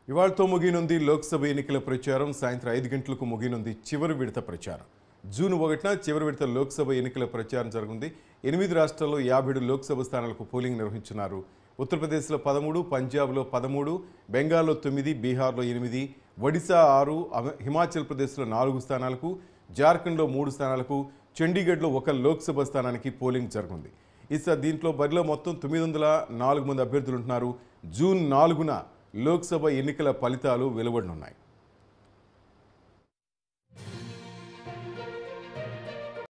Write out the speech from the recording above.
ఇవాళతో ముగినుంది లోక్సభ ఎన్నికల ప్రచారం సాయంత్రం ఐదు గంటలకు ముగినుంది చివరి విడత ప్రచారం జూన్ ఒకటిన చివరి విడత లోక్సభ ఎన్నికల ప్రచారం జరుగుతుంది ఎనిమిది రాష్ట్రాల్లో యాభై ఏడు లోక్సభ స్థానాలకు పోలింగ్ నిర్వహించున్నారు ఉత్తరప్రదేశ్లో పదమూడు పంజాబ్లో పదమూడు బెంగాల్లో తొమ్మిది బీహార్లో ఎనిమిది ఒడిశా ఆరు అమ- హిమాచల్ ప్రదేశ్లో నాలుగు స్థానాలకు జార్ఖండ్లో మూడు స్థానాలకు చండీగఢ్లో ఒక లోక్సభ స్థానానికి పోలింగ్ జరుగుతుంది ఇస దీంట్లో బరిలో మొత్తం తొమ్మిది వందల నాలుగు మంది అభ్యర్థులు ఉంటున్నారు జూన్ నాలుగున లోక్సభ ఎన్నికల ఫలితాలు వెలువడనున్నాయి